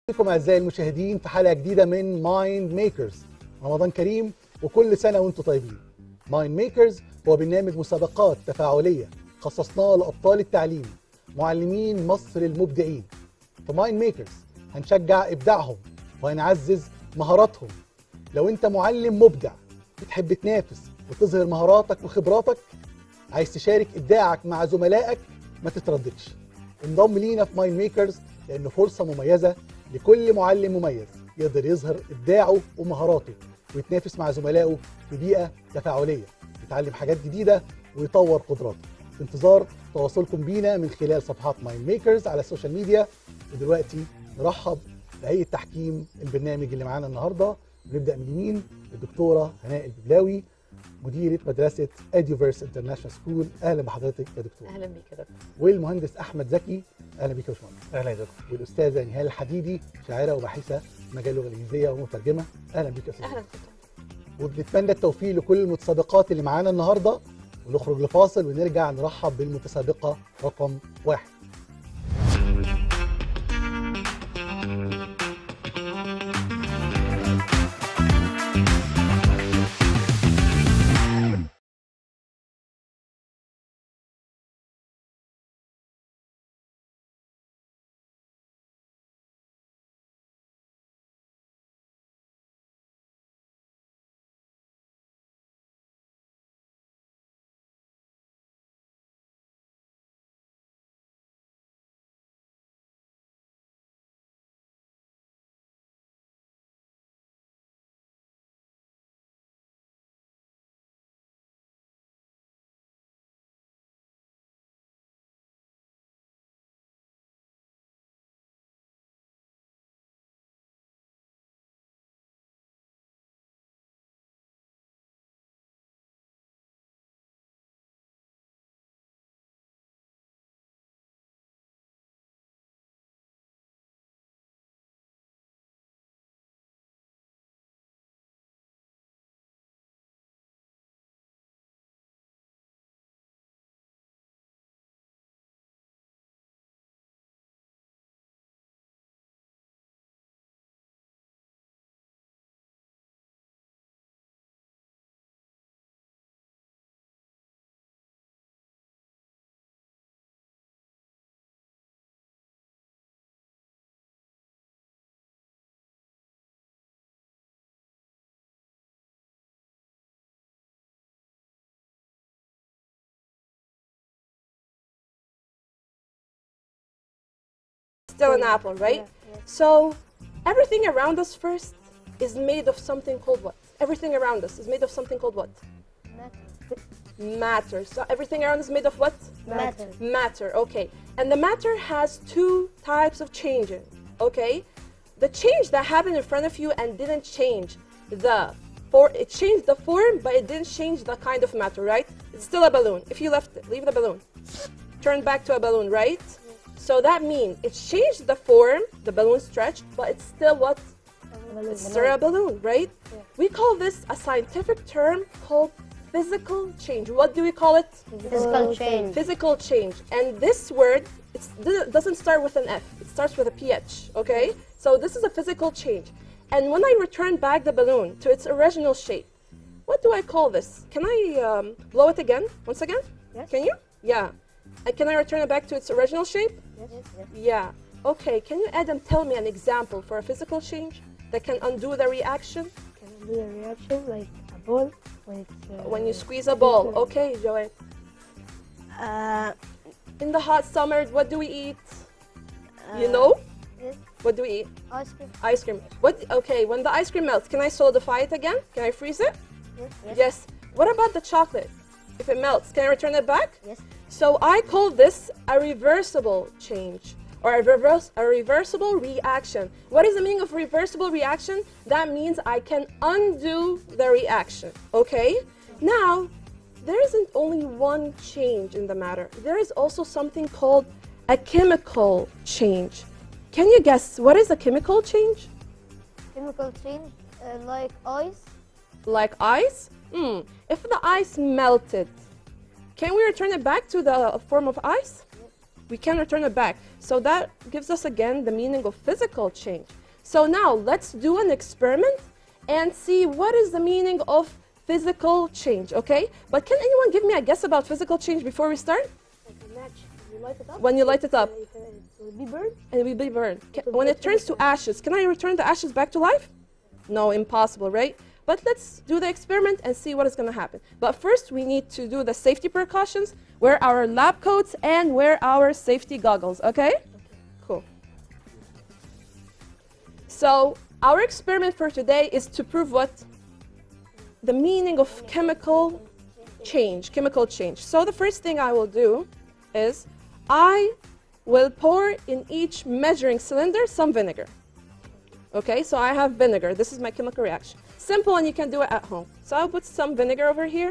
بكم اعزائي المشاهدين في حلقه جديده من مايند ميكرز رمضان كريم وكل سنه وانتم طيبين مايند ميكرز هو برنامج مسابقات تفاعليه خصصناه لابطال التعليم معلمين مصر المبدعين في مايند ميكرز هنشجع ابداعهم وهنعزز مهاراتهم لو انت معلم مبدع بتحب تنافس وتظهر مهاراتك وخبراتك عايز تشارك ابداعك مع زملائك ما تترددش انضم لينا في مايند ميكرز لانه فرصه مميزه لكل معلم مميز يقدر يظهر ابداعه ومهاراته ويتنافس مع زملائه في بيئه تفاعليه يتعلم حاجات جديده ويطور قدراته في انتظار تواصلكم بينا من خلال صفحات مايند ميكرز على السوشيال ميديا ودلوقتي نرحب بهيئه تحكيم البرنامج اللي معانا النهارده ونبدا من اليمين الدكتوره هناء الببلاوي مديره مدرسه اديوفيرس انترناشونال سكول اهلا بحضرتك يا دكتور اهلا بيك يا دكتور والمهندس احمد زكي اهلا بيك يا باشمهندس اهلا يا دكتور والاستاذه نهال الحديدي شاعره وباحثه في مجال اللغه الانجليزيه ومترجمه اهلا بيك يا استاذ اهلا دكتور وبنتمنى التوفيق لكل المتسابقات اللي معانا النهارده ونخرج لفاصل ونرجع نرحب بالمتسابقه رقم واحد Still an apple, right? So everything around us first is made of something called what? Everything around us is made of something called what? Matter. So everything around us is made of what? Matter. Matter, okay. And the matter has two types of changing, okay? The change that happened in front of you and didn't change the for it changed the form, but it didn't change the kind of matter, right? It's still a balloon. If you left it, leave the balloon. Turn back to a balloon, right? So that means it changed the form, the balloon stretched, but it's still what? It's still a balloon, right? We call this a scientific term called physical change. What do we call it? Physical change. Physical change. And this word it's, th- doesn't start with an F, it starts with a PH, okay? So this is a physical change. And when I return back the balloon to its original shape, what do I call this? Can I um, blow it again? Once again? Yes. Can you? Yeah. And can I return it back to its original shape? Yes. Yes. Yeah. Okay, can you, Adam, tell me an example for a physical change that can undo the reaction Can do a reaction like a ball when it's uh, when you squeeze a ball? Okay, Joey. Uh, In the hot summer, what do we eat? you uh, know? yes. What do we eat? Ice cream. Ice cream. What? Okay, when the ice cream melts, can I solidify it again? Can I freeze it? Yes. Yes. Yes. What about the chocolate? If it melts, can I return it back? Yes. So I call this a reversible change or a, reverse, a reversible reaction. What is the meaning of reversible reaction? That means I can undo the reaction. Okay? Now, there isn't only one change in the matter. There is also something called a chemical change. Can you guess what is a chemical change? Chemical change uh, like ice. Like ice? Hmm. If the ice melted, can we return it back to the form of ice? we can return it back. So that gives us again the meaning of physical change. So now let's do an experiment and see what is the meaning of physical change, okay? But can anyone give me a guess about physical change before we start? Like a match. You light it up. When you light it up. uh, It, uh, it will be burned. and it will be burned. Ca- So when it that's turns to ashes, can I return the ashes back to life? No, impossible, right? But let's do the experiment and see what is going to happen. But first, we need to do the safety precautions, wear our lab coats, and wear our safety goggles, okay? Cool. So, our experiment for today is to prove what? The meaning of chemical change, chemical change. So, the first thing I will do is I will pour in each measuring cylinder some vinegar. Okay, so I have vinegar. This is my chemical reaction. Simple, and you can do it at home. So I'll put some vinegar over here.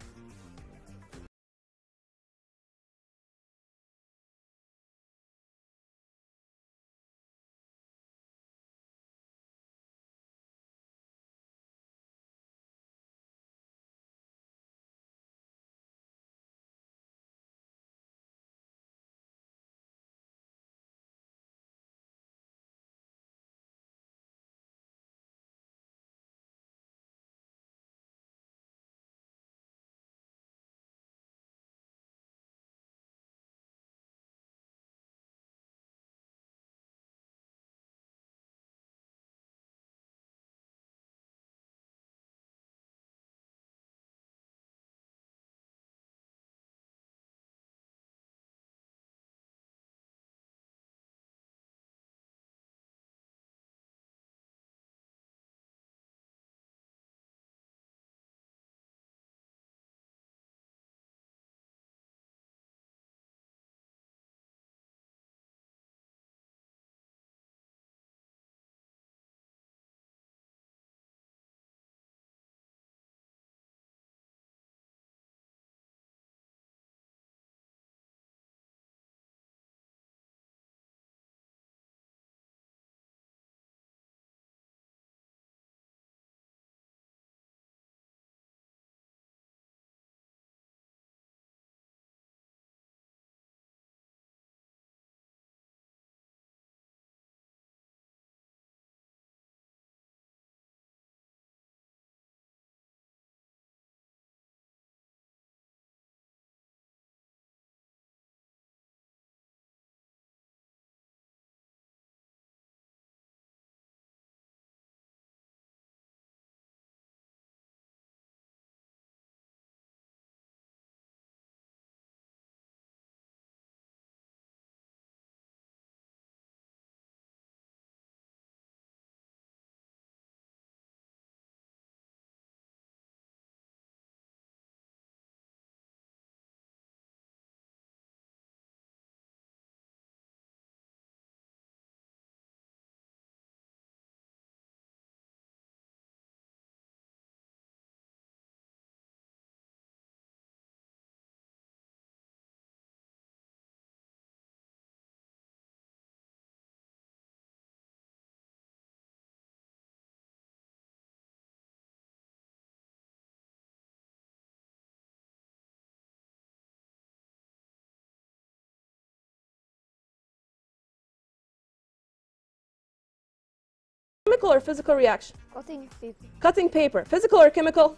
Chemical or physical reaction? Cutting paper. Cutting paper. Physical or chemical?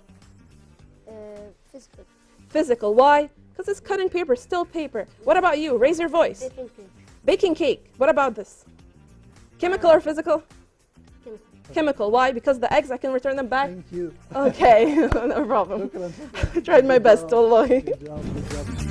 Uh, physical. Physical. Why? Because it's cutting paper, still paper. What about you? Raise your voice. Baking paper. Baking cake. What about this? Chemical or physical? Chemical. Chemical. Why? Because the eggs, I can return them back? ثانك يو Okay, no problem. شكرا شكرا I tried my best, والله. Good job, good job.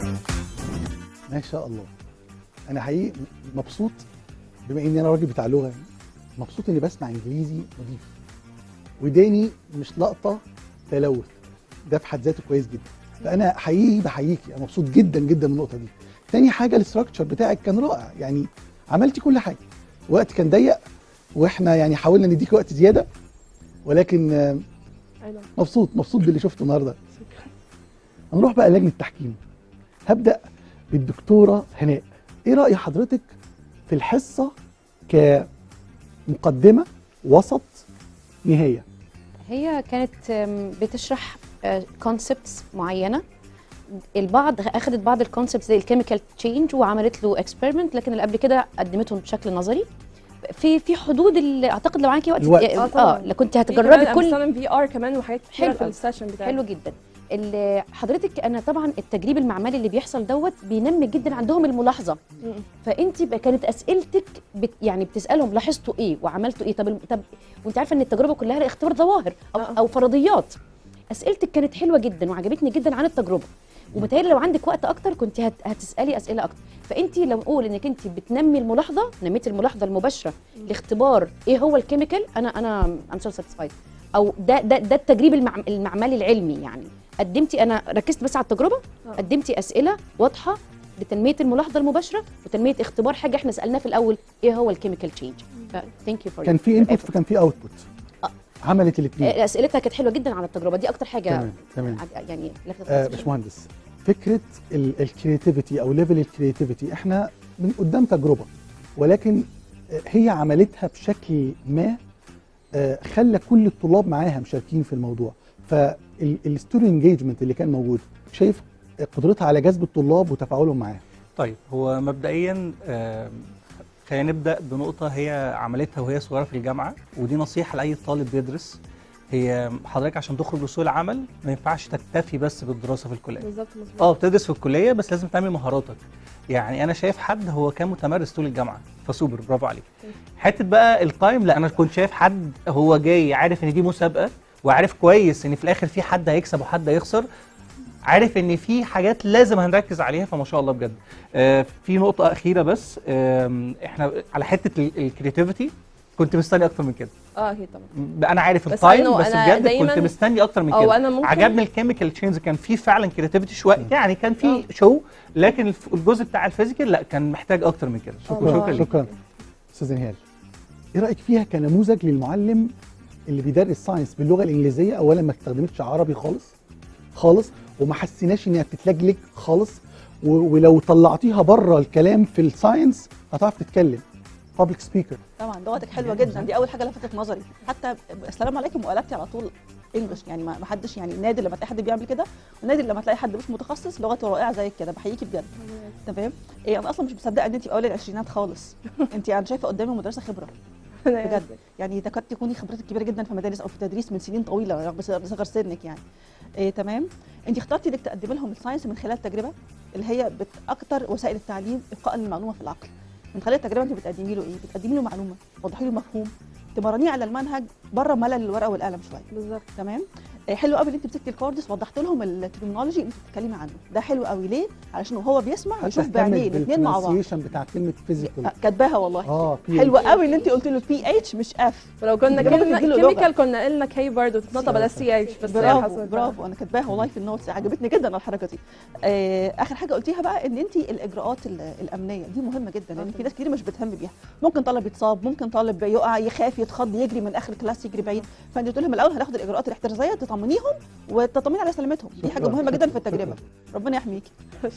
ما شاء الله انا حقيقي مبسوط بما اني انا راجل بتاع لغه يعني مبسوط اني بسمع انجليزي نظيف وداني مش لقطه تلوث ده في حد ذاته كويس جدا فانا حقيقي بحييكي انا مبسوط جدا جدا من النقطه دي تاني حاجه الاستراكشر بتاعك كان رائع يعني عملتي كل حاجه وقت كان ضيق واحنا يعني حاولنا نديك وقت زياده ولكن آه، I know. مبسوط مبسوط باللي شفته النهارده هنروح بقى لجنه التحكيم هبدا بالدكتوره هناء ايه راي حضرتك في الحصه كمقدمه وسط نهايه هي كانت آم، بتشرح كونسبتس معينه البعض اخذت بعض الكونسبت زي الكيميكال تشينج وعملت له اكسبيرمنت لكن اللي قبل كده قدمتهم بشكل نظري في في حدود ال- اعتقد لو معاكي وقت الوقت. اه, آه طبعاً. لا كنت في هتجربي كمان كل بستخدم في ار كمان وحاجات كتير حلو في أوي. السيشن بتاعي حلو جدا ال- حضرتك انا طبعا التجريب المعملي اللي بيحصل دوت بينمي جدا عندهم الملاحظه مم. فانت بقى كانت اسئلتك بت يعني بتسالهم لاحظتوا ايه وعملتوا ايه طب الم- طب وانت عارفه ان التجربه كلها اختبار ظواهر او, آه. أو فرضيات اسئلتك كانت حلوه جدا وعجبتني جدا عن التجربه وبالتالي لو عندك وقت اكتر كنت هت هتسالي اسئله اكتر فانت لو نقول انك انت بتنمي الملاحظه نميتي الملاحظه المباشره لاختبار ايه هو الكيميكال انا انا ام سو ساتيسفايد او ده ده ده التجريب المعم- المعملي العلمي يعني قدمتي انا ركزت بس على التجربه آه. قدمتي اسئله واضحه لتنميه الملاحظه المباشره وتنميه اختبار حاجه احنا سالناه في الاول ايه هو الكيميكال تشينج ثانك يو فور كان في انبوت فكان في اوتبوت آه. عملت الاثنين اسئلتها كانت حلوه جدا على التجربه دي اكتر حاجه تمام تمام عج- يعني لفتت آه نظري. باشمهندس فكره الكرياتيفيتي او ليفل الكرياتيفيتي احنا من قدام تجربه ولكن آه، هي عملتها بشكل ما آه، خلى كل الطلاب معاها مشاركين في الموضوع فالستودنت انجيجمنت اللي كان موجود شايف قدرتها على جذب الطلاب وتفاعلهم معاها طيب هو مبدئيا آم، خلينا نبدا بنقطه هي عملتها وهي صغيره في الجامعه ودي نصيحه لاي طالب بيدرس هي حضرتك عشان تخرج لسوق العمل ما ينفعش تكتفي بس بالدراسه في الكليه بالظبط مظبوط اه بتدرس في الكليه بس لازم تعمل مهاراتك يعني انا شايف حد هو كان متمرس طول الجامعه فسوبر برافو عليك حته بقى التايم لا انا كنت شايف حد هو جاي عارف ان دي مسابقه وعارف كويس ان في الاخر في حد هيكسب وحد هيخسر عارف ان في حاجات لازم هنركز عليها فما شاء الله بجد آه في نقطه اخيره بس آم، احنا على حته الكرياتيفيتي كنت مستني اكتر من كده اه اكيد طبعا انا عارف بس التايم أنا- بس أنا بجد كنت دايماً- مستني اكتر من أو كده أنا ممكن- عجبني الكيميكال تشينز كان فيه فعلا كرياتيفيتي شويه يعني كان في شو لكن الف- الجزء بتاع الفيزيكال لا كان محتاج اكتر من كده آه. شكرا شكرا ليك شكرا استاذ نهال ايه رايك فيها كنموذج للمعلم اللي بيدرس ساينس باللغه الانجليزيه اولا ما استخدمتش عربي خالص خالص وما حسيناش انها بتتلجلج خالص و- ولو طلعتيها بره الكلام في الساينس هتعرف تتكلم بابليك سبيكر طبعا لغتك حلوه جدا دي اول حاجه لفتت نظري حتى السلام عليكم وقلبتي على طول انجلش يعني ما ما حدش يعني نادر لما تلاقي حد بيعمل كده ونادر لما تلاقي حد مش متخصص لغته رائعه زيك كده بحييكي بجد تمام إيه انا اصلا مش مصدقه ان انت في اول العشرينات خالص انت انا شايفه قدامي مدرسه خبره بجد يعني تكاد تكوني خبرتك كبيره جدا في مدارس او في تدريس من سنين طويله رغم صغر سنك يعني إيه تمام انت اخترتي انك تقدمي لهم الساينس من خلال تجربه اللي هي بت- اكتر وسائل التعليم ابقاء للمعلومه في العقل من خلال التجربه انت بتقدمي له ايه بتقدمي له معلومه توضحي له مفهوم تمرنيه على المنهج بره ملل الورقه والقلم شويه بالظبط تمام آه، حلو قوي ان انت مسكتي الكوردس وضحت لهم الترمينولوجي اللي انت بتتكلمي عنه ده حلو قوي ليه علشان وهو بيسمع يشوف بعينيه الاثنين مع بعض بالبرونسيشن بتاع كلمه فيزيكال آه، كاتباها والله اه حلوه قوي ان انت قلت له بي اتش مش اف ولو كنا جربت كلمة تديله لغة. كيميكال كنا قلنا كي برضه تتنطق بدل سي اتش بس هي برافو حصلت برافو انا كاتباها والله في النوتس عجبتني جدا الحركه دي آه اخر حاجه قلتيها بقى ان انت الاجراءات ال- الامنيه دي مهمه جدا لان في ناس كتير مش بتهتم بيها ممكن طالب يتصاب ممكن طالب يقع يخاف يتخض يجري من اخر كلاس يجري بعيد فانت تقول لهم الاول هناخد الاجراءات الاحترازيه تطمنيهم وتطمني على سلامتهم دي حاجه شكراً. مهمه جدا في شكراً. التجربه ربنا يحميكي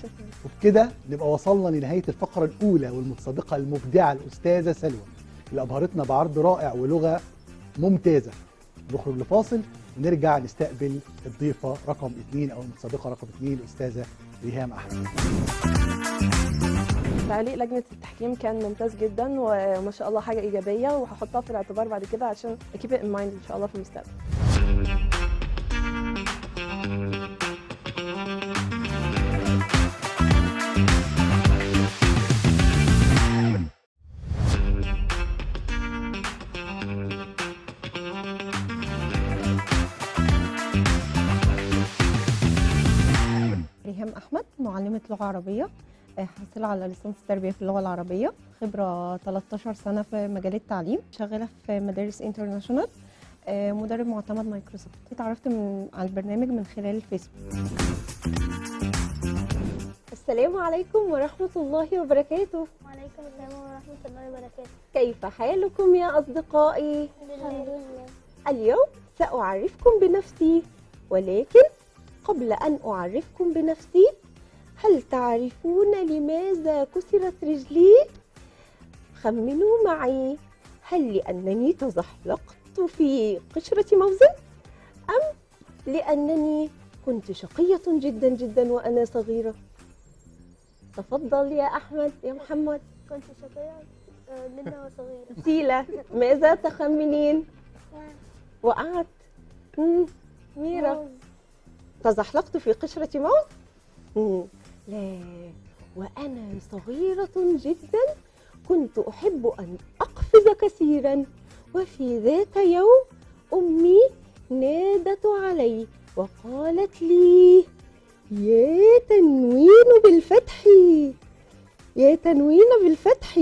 وبكده نبقى وصلنا لنهايه الفقره الاولى والمتسابقه المبدعه الاستاذه سلوى اللي ابهرتنا بعرض رائع ولغه ممتازه نخرج لفاصل ونرجع نستقبل الضيفه رقم اثنين او المتسابقه رقم اثنين الاستاذه ريهام احمد تعليق لجنة التحكيم كان ممتاز جدا وما شاء الله حاجة إيجابية وهحطها في الاعتبار بعد كده عشان keep it in mind إن شاء الله في المستقبل ريهام احمد معلمه لغه عربيه آه، حاصله على ليسانس تربيه في اللغه العربيه خبره 13 سنه في مجال التعليم شغاله في مدارس انترناشونال آه، مدرب معتمد مايكروسوفت اتعرفت من على البرنامج من خلال الفيسبوك السلام عليكم ورحمة الله وبركاته وعليكم السلام ورحمة الله وبركاته كيف حالكم يا أصدقائي؟ الحمد لله اليوم سأعرفكم بنفسي ولكن قبل أن أعرفكم بنفسي هل تعرفون لماذا كسرت رجلي؟ خمنوا معي هل لأنني تزحلقت في قشرة موز أم لأنني كنت شقية جدا جدا وأنا صغيرة تفضل يا أحمد يا محمد كنت شقية آه، جدا وصغيرة سيلة ماذا تخمنين وقعت مم. ميرا تزحلقت في قشرة موز مم. لا وأنا صغيرة جدا كنت أحب أن أقفز كثيرا وفي ذات يوم أمي نادت علي وقالت لي يا تنوين بالفتح يا تنوين بالفتح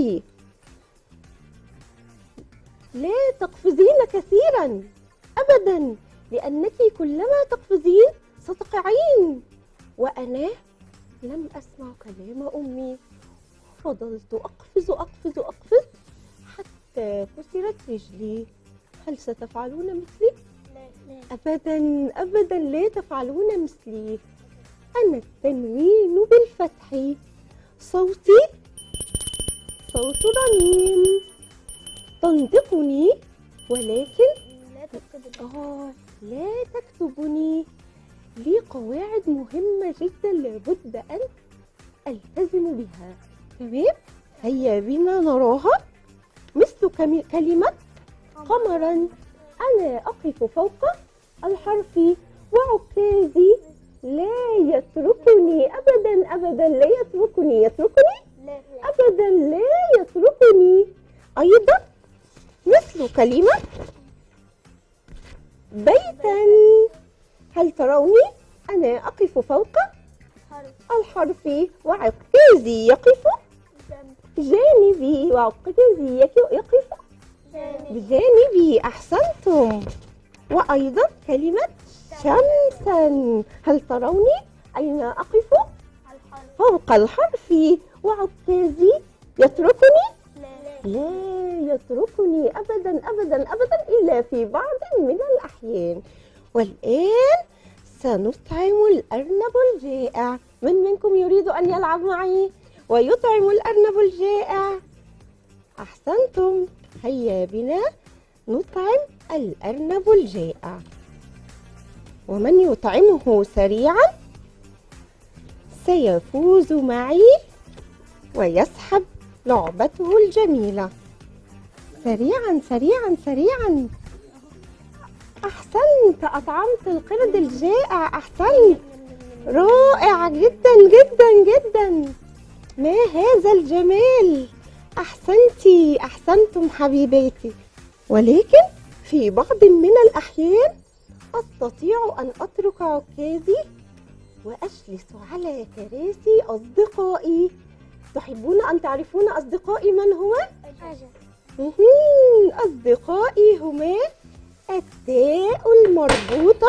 لا تقفزين كثيرا أبدا لأنك كلما تقفزين ستقعين وأنا لم أسمع كلام أمي فضلت أقفز أقفز أقفز حتى كسرت رجلي هل ستفعلون مثلي؟ أبدا أبدا لا تفعلون مثلي أنا التنوين بالفتح صوتي صوت رنين تنطقني ولكن لا تكتب آه لا تكتبني لي قواعد مهمة جدا لابد أن ألتزم بها تمام هيا بنا نراها مثل كم- كلمة قمرا أنا أقف فوق الحرف وعكازي لا يتركني أبدا أبدا لا يتركني يتركني لا أبدا لا يتركني أيضا مثل كلمة بيتا هل تروني أنا أقف فوق حرف الحرف وعكازي يقف جنب جانبي وعكازي يك- يقف جانب بجانبي أحسنتم وأيضا كلمة شمسا هل تروني أين أقف الحرف فوق الحرف وعكازي يتركني لا لا يتركني ابدا ابدا ابدا الا في بعض من الاحيان والان سنطعم الارنب الجائع من منكم يريد ان يلعب معي ويطعم الارنب الجائع احسنتم هيا بنا نطعم الارنب الجائع ومن يطعمه سريعا سيفوز معي ويسحب لعبته الجميلة سريعا سريعا سريعا أحسنت أطعمت القرد الجائع أحسنت رائع جدا جدا جدا ما هذا الجمال أحسنتي أحسنتم حبيباتي ولكن في بعض من الأحيان أستطيع أن أترك عكازي وأجلس على كراسي أصدقائي تحبون أن تعرفون أصدقائي من هو؟ حاجة مهم. أصدقائي هما التاء المربوطة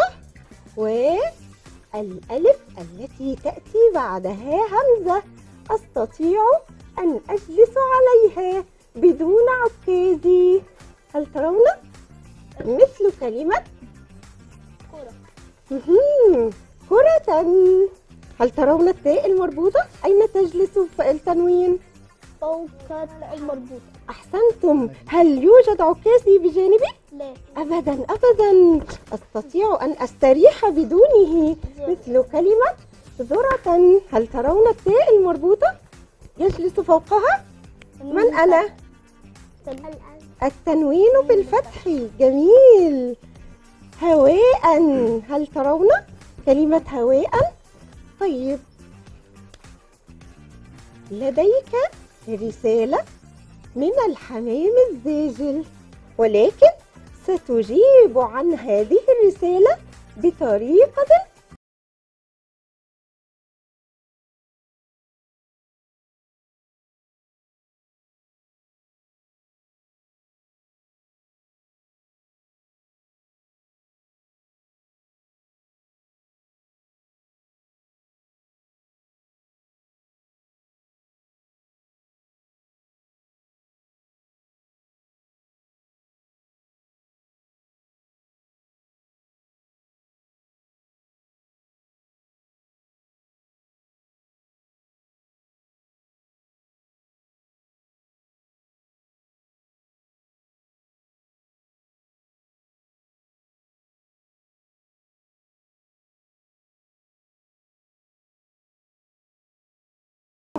والألف التي تأتي بعدها همزة أستطيع أن أجلس عليها بدون عكازي هل ترون؟ مثل كلمة كرة مهم. كرة هل ترون التاء المربوطة؟ أين تجلس في التنوين؟ فوق المربوطة أحسنتم هل يوجد عكازي بجانبي؟ لا أبدا أبدا أستطيع أن أستريح بدونه مثل كلمة ذرة هل ترون التاء المربوطة؟ يجلس فوقها من أنا؟ الآن التنوين بالفتح جميل هواء هل ترون كلمة هواء؟ طيب لديك رسالة من الحمام الزاجل ولكن ستجيب عن هذه الرسالة بطريقة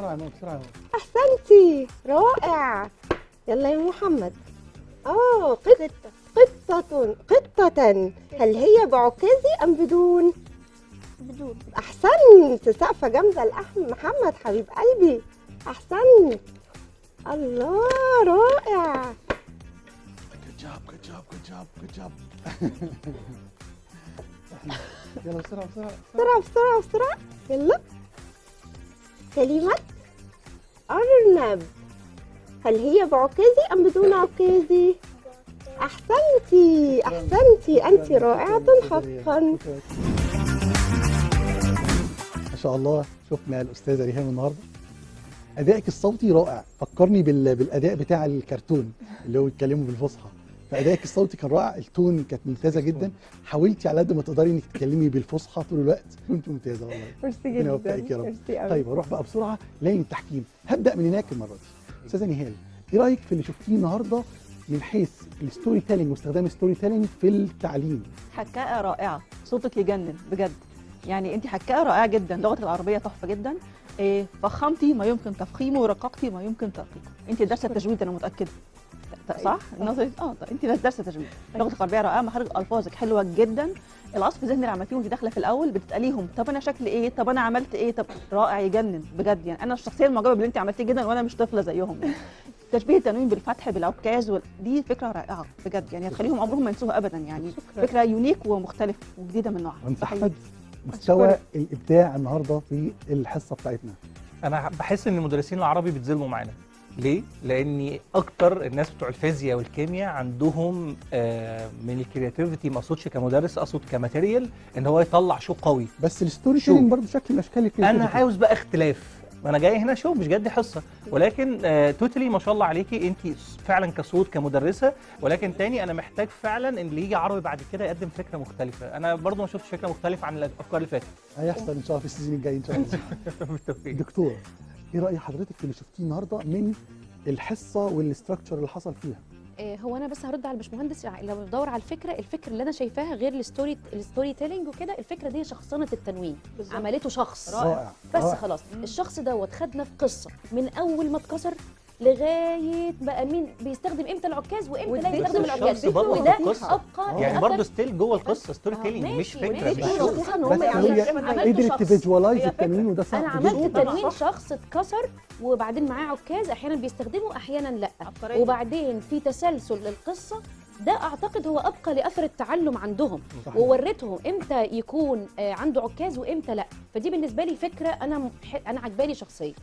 بسرعه يا ماما بسرعه يا ماما احسنتي رائع يلا يا محمد اه قطة قطة قطة هل هي بعكازي ام بدون بدون احسنت سقفة جامدة لاحمد محمد حبيب قلبي احسنت الله رائع جود جاب جود جاب جود جاب جود جاب يلا بسرعه بسرعه بسرعة بسرعة بسرعة يلا كلمة أرنب هل هي بعكازي أم بدون عكازي؟ أحسنتي أحسنتي أنت رائعة حقا ما شاء الله شفنا الاستاذه ريهام النهارده ادائك الصوتي رائع فكرني بال... بالاداء بتاع الكرتون اللي هو بيتكلموا بالفصحى فادائك الصوتي كان رائع التون كانت ممتازه جدا حاولتي على قد ما تقدري انك تتكلمي بالفصحى طول الوقت كنت ممتازه والله ميرسي ربنا جدا يوفقك يا رب ميرسي قوي طيب هروح بقى بسرعه لين التحكيم هبدا من هناك المره دي استاذه نهال ايه رايك في اللي شفتيه النهارده من حيث الستوري تيلينج واستخدام الستوري تيلينج في التعليم حكاءة رائعة صوتك يجنن بجد يعني انت حكاءة رائعة جدا لغتك العربية تحفة جدا إيه فخمتي ما يمكن تفخيمه ورققتي ما يمكن ترقيقه انت دارسة تجويد انا متأكدة ت- صح؟ النظري اه طيب انت دارسة تجويد لغتك العربية رائعة مخارج الفاظك حلوة جدا العصف الذهني اللي عملتيه وانت داخله في الاول بتساليهم طب انا شكلي ايه طب انا عملت ايه طب رائع يجنن بجد يعني انا الشخصيه المعجبه باللي انت عملتيه جدا وانا مش طفله زيهم يعني. تشبيه التنوين بالفتح بالعكاز وال... دي فكره رائعه بجد يعني هتخليهم عمرهم ما ينسوها ابدا يعني شكرا. فكره يونيك ومختلفه وجديده من نوعها مهندس بحييك. احمد مستوى الابداع النهارده في الحصه بتاعتنا انا بحس ان المدرسين العربي بيتظلموا معانا ليه؟ لان اكتر الناس بتوع الفيزياء والكيمياء عندهم آه، من الكرياتيفيتي ما اقصدش كمدرس اقصد كماتيريال ان هو يطلع شو قوي بس الستوري شو؟ تيلينج برضه شكل من اشكال انا الكرياتيفيتي. عاوز بقى اختلاف ما انا جاي هنا شو مش جد حصه ولكن آه توتالي ما شاء الله عليكي انت فعلا كصوت كمدرسه ولكن تاني انا محتاج فعلا ان اللي يجي عربي بعد كده يقدم فكره مختلفه انا برضو ما شفتش فكره مختلفه عن الافكار اللي فاتت هيحصل ان شاء الله في السيزون الجاي ان شاء الله بالتوفيق دكتور ايه راي حضرتك في اللي شفتيه النهارده من الحصه والاستراكشر اللي حصل فيها آه، هو انا بس هرد على الباشمهندس يع- لو بدور على الفكره الفكره اللي انا شايفاها غير الستوري الستوري تيلينج وكده الفكره دي شخصنه التنوين بالظبط. عملته شخص رائع بس رائع. خلاص الشخص دوت خدنا في قصه من اول ما اتكسر لغايه بقى مين بيستخدم امتى العكاز وامتى لا واديته يستخدم الشخص العكاز برضه وده في القصة. ابقى يعني لأثر- برضه ستيل جوه القصه ستوري آه، تيلينج مش ماشي، فكره ماشي. مش أيوة، شو خصوصاً إن بس هم هي يعني عملت قدرت شخص. تفيجوالايز هي فكرة. التنوين وده صح انا جدا. عملت جدا. تنوين صح. شخص اتكسر وبعدين معاه عكاز احيانا بيستخدمه احيانا لا عبقرية. وبعدين في تسلسل للقصه ده اعتقد هو ابقى لاثر التعلم عندهم صحيح. ووريتهم امتى يكون آه، عنده عكاز وامتى لا فدي بالنسبه لي فكره انا مح- انا عجباني شخصيا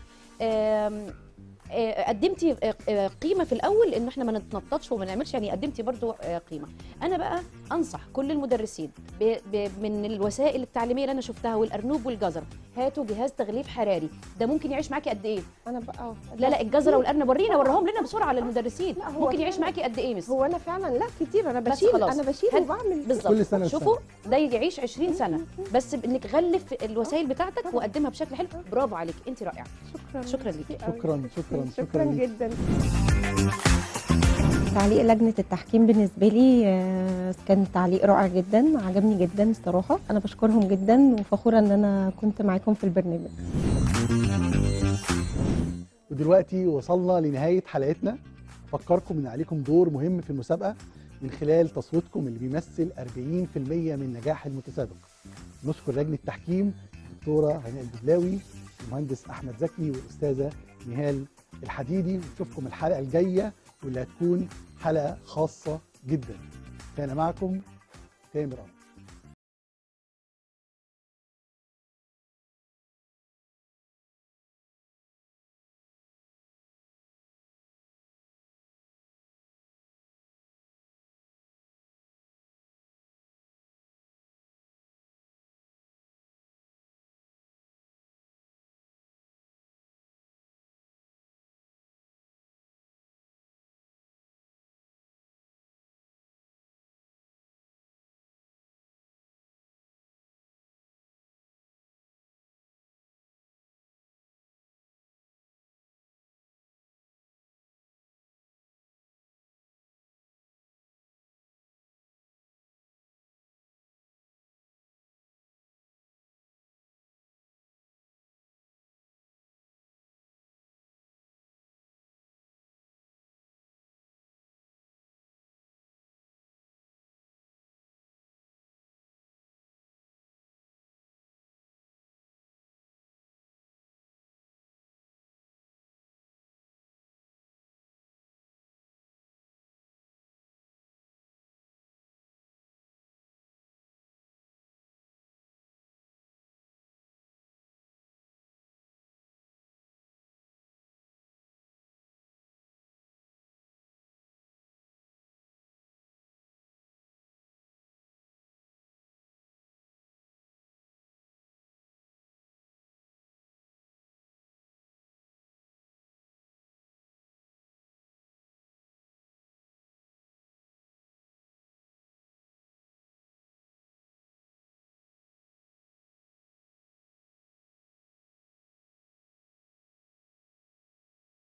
آم، آه، قدمتي آه، آه، قيمه في الاول ان احنا ما نتنططش وما نعملش يعني قدمتي برضو آه، قيمه انا بقى انصح كل المدرسين ب- ب- من الوسائل التعليميه اللي انا شفتها والارنوب والجزر هاتوا جهاز تغليف حراري ده ممكن يعيش معاكي قد ايه انا بقى لا لا الجزره والارنب ورينا وراهم لنا بسرعه للمدرسين لا، هو ممكن يعيش فعلاً. معاكي قد ايه مس هو انا فعلا لا كتير انا بس بشيل خلاص. انا بشيل هل- وبعمل بالظبط كل سنة شوفوا ده يعيش 20 سنه بس انك غلف الوسائل بتاعتك وقدمها بشكل حلو برافو عليك انت رائعه شكرا شكرا ليكي شكرا شكرا شكرا شكرا ليك. جدا تعليق لجنة التحكيم بالنسبة لي آه، كان تعليق رائع جدا عجبني جدا الصراحة أنا بشكرهم جدا وفخورة إن أنا كنت معاكم في البرنامج ودلوقتي وصلنا لنهايه حلقتنا فكركم ان عليكم دور مهم في المسابقه من خلال تصويتكم اللي بيمثل 40% من نجاح المتسابق نشكر لجنه التحكيم الدكتوره هناء البدلاوي المهندس احمد زكي والاستاذه نهال الحديدي ونشوفكم الحلقه الجايه واللي هتكون حلقه خاصه جدا كان معكم تامر أمر